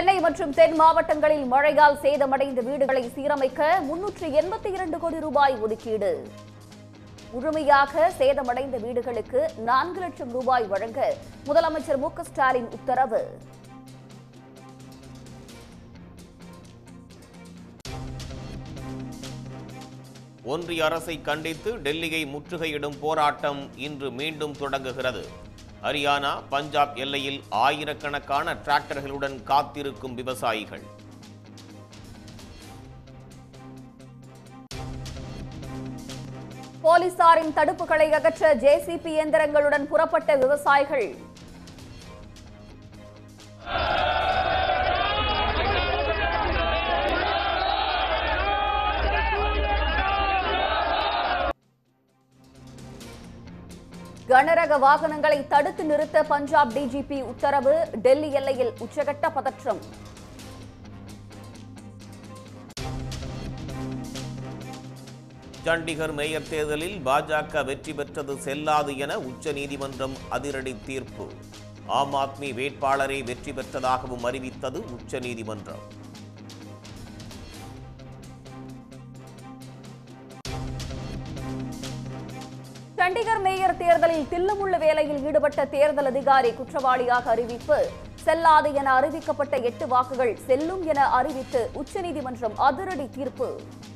சென்னை மற்றும் தென் மாவட்டங்களில் மழையால் சேதமடைந்த வீடுகளை சீரமைக்க முன்னூற்று எண்பத்தி இரண்டு கோடி ரூபாய் ஒதுக்கீடு முழுமையாக சேதமடைந்த வீடுகளுக்கு நான்கு லட்சம் ரூபாய் வழங்க முதலமைச்சர் மு க ஸ்டாலின் உத்தரவு ஒன்றிய அரசை கண்டித்து டெல்லியை முற்றுகையிடும் போராட்டம் இன்று மீண்டும் தொடங்குகிறது ஹரியானா பஞ்சாப் எல்லையில் ஆயிரக்கணக்கான டிராக்டர்களுடன் காத்திருக்கும் விவசாயிகள் போலீசாரின் தடுப்புகளை அகற்ற ஜேசிபி இயந்திரங்களுடன் புறப்பட்ட விவசாயிகள் கனரக வாகனங்களை தடுத்து நிறுத்த பஞ்சாப் டிஜிபி உத்தரவு டெல்லி எல்லையில் உச்சகட்ட பதற்றம் சண்டிகர் மேயர் தேர்தலில் பாஜக வெற்றி பெற்றது செல்லாது என உச்சநீதிமன்றம் அதிரடி தீர்ப்பு ஆம் ஆத்மி வேட்பாளரே வெற்றி பெற்றதாகவும் அறிவித்தது உச்சநீதிமன்றம் சண்டிகர் மேயர் தேர்தலில் தில்லுமுள்ளு வேலையில் ஈடுபட்ட தேர்தல் அதிகாரி குற்றவாளியாக அறிவிப்பு செல்லாது என அறிவிக்கப்பட்ட எட்டு வாக்குகள் செல்லும் என அறிவித்து உச்சநீதிமன்றம் அதிரடி தீர்ப்பு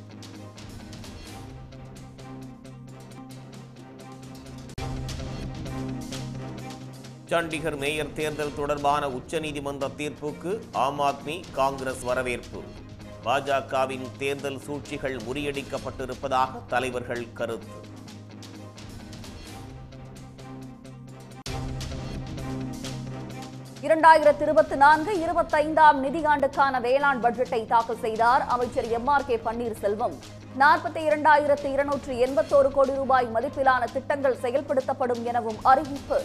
சண்டிகர் மேயர் தேர்தல் தொடர்பான உச்சநீதிமன்ற தீர்ப்புக்கு ஆம் ஆத்மி காங்கிரஸ் வரவேற்பு பாஜகவின் தேர்தல் சூழ்ச்சிகள் முறியடிக்கப்பட்டிருப்பதாக தலைவர்கள் கருத்து இரண்டாயிரத்து இருபத்தி நான்கு இருபத்தைந்தாம் நிதியாண்டுக்கான வேளாண் பட்ஜெட்டை தாக்கல் செய்தார் அமைச்சர் எம் ஆர் கே பன்னீர்செல்வம் நாற்பத்தி இரண்டாயிரத்து இருநூற்று எண்பத்தோரு கோடி ரூபாய் மதிப்பிலான திட்டங்கள் செயல்படுத்தப்படும் எனவும் அறிவிப்பு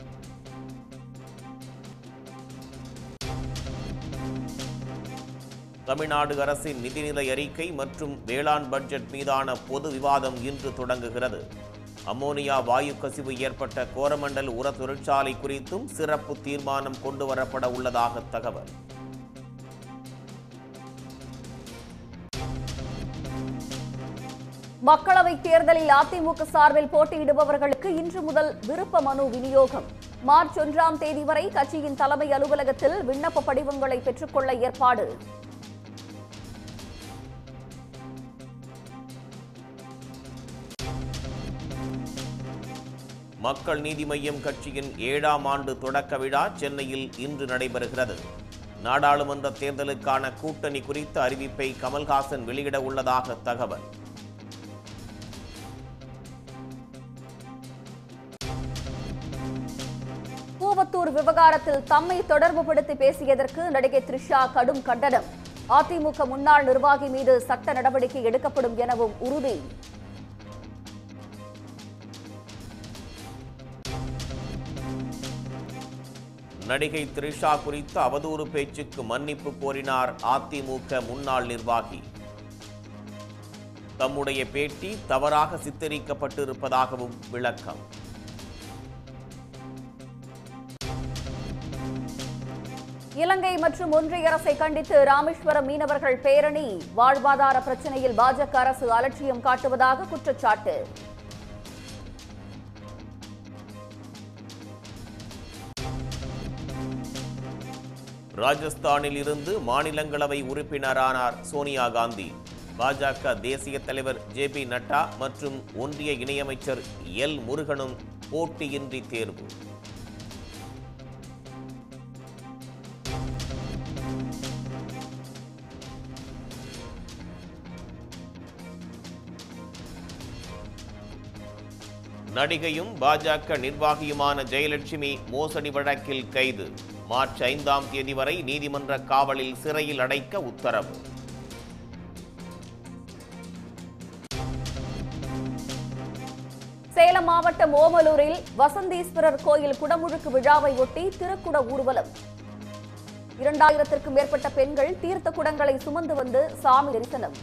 தமிழ்நாடு அரசின் நிதிநிலை அறிக்கை மற்றும் வேளாண் பட்ஜெட் மீதான பொது விவாதம் இன்று தொடங்குகிறது அமோனியா வாயு கசிவு ஏற்பட்ட கோரமண்டல் உர தொழிற்சாலை குறித்தும் சிறப்பு தீர்மானம் கொண்டு வரப்பட உள்ளதாக தகவல் மக்களவைத் தேர்தலில் அதிமுக சார்பில் போட்டியிடுபவர்களுக்கு இன்று முதல் விருப்ப மனு விநியோகம் மார்ச் ஒன்றாம் தேதி வரை கட்சியின் தலைமை அலுவலகத்தில் விண்ணப்ப படிவங்களை பெற்றுக்கொள்ள ஏற்பாடு மக்கள் நீதி மய்யம் கட்சியின் ஏழாம் ஆண்டு தொடக்க விழா சென்னையில் இன்று நடைபெறுகிறது நாடாளுமன்ற தேர்தலுக்கான கூட்டணி குறித்த அறிவிப்பை கமல்ஹாசன் வெளியிட உள்ளதாக தகவல் பூவத்தூர் விவகாரத்தில் தம்மை தொடர்புபடுத்தி பேசியதற்கு நடிகை த்ரிஷா கடும் கண்டனம் அதிமுக முன்னாள் நிர்வாகி மீது சட்ட நடவடிக்கை எடுக்கப்படும் எனவும் உறுதி நடிகை த்ரிஷா குறித்த அவதூறு பேச்சுக்கு மன்னிப்பு கோரினார் அதிமுக முன்னாள் நிர்வாகி தம்முடைய பேட்டி தவறாக சித்தரிக்கப்பட்டிருப்பதாகவும் விளக்கம் இலங்கை மற்றும் ஒன்றிய அரசை கண்டித்து ராமேஸ்வரம் மீனவர்கள் பேரணி வாழ்வாதார பிரச்சனையில் பாஜக அரசு அலட்சியம் காட்டுவதாக குற்றச்சாட்டு ராஜஸ்தானில் இருந்து மாநிலங்களவை உறுப்பினரானார் சோனியா காந்தி பாஜக தேசிய தலைவர் ஜே பி நட்டா மற்றும் ஒன்றிய இணையமைச்சர் எல் முருகனும் போட்டியின்றி தேர்வு நடிகையும் பாஜக நிர்வாகியுமான ஜெயலட்சுமி மோசடி வழக்கில் கைது மார்ச் ஐந்தாம் தேதி வரை நீதிமன்ற காவலில் சிறையில் அடைக்க உத்தரவு சேலம் மாவட்டம் ஓமலூரில் வசந்தீஸ்வரர் கோயில் குடமுழுக்கு விழாவை ஒட்டி திருக்குட ஊர்வலம் இரண்டாயிரத்திற்கும் மேற்பட்ட பெண்கள் தீர்த்த குடங்களை சுமந்து வந்து சாமி தரிசனம்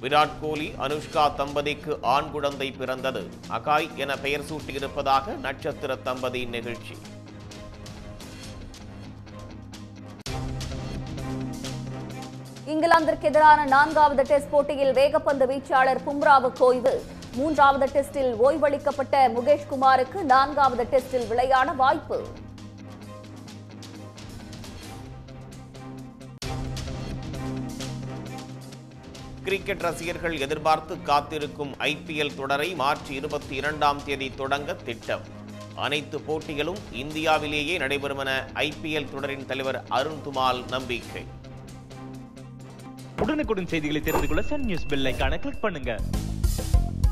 விராட் கோலி அனுஷ்கா தம்பதிக்கு ஆண் குழந்தை பிறந்தது அகாய் என பெயர் சூட்டியிருப்பதாக நட்சத்திர தம்பதி நிகழ்ச்சி இங்கிலாந்திற்கு எதிரான நான்காவது டெஸ்ட் போட்டியில் வேகப்பந்து வீச்சாளர் பும்ராவுக்கு ஓய்வு மூன்றாவது டெஸ்டில் ஓய்வளிக்கப்பட்ட முகேஷ் குமாருக்கு நான்காவது டெஸ்டில் விளையாட வாய்ப்பு கிரிக்கெட் ரசிகர்கள் எதிர்பார்த்து காத்திருக்கும் ஐபிஎல் தொடரை மார்ச் இருபத்தி இரண்டாம் தேதி தொடங்க திட்டம் அனைத்து போட்டிகளும் இந்தியாவிலேயே நடைபெறும் என ஐபிஎல் தொடரின் தலைவர் அருண் துமால் நம்பிக்கை உடனுக்குடன் செய்திகளை தெரிந்து கொள்ள சன் நியூஸ் பெல் ஐகானை கிளிக் பண்ணுங்க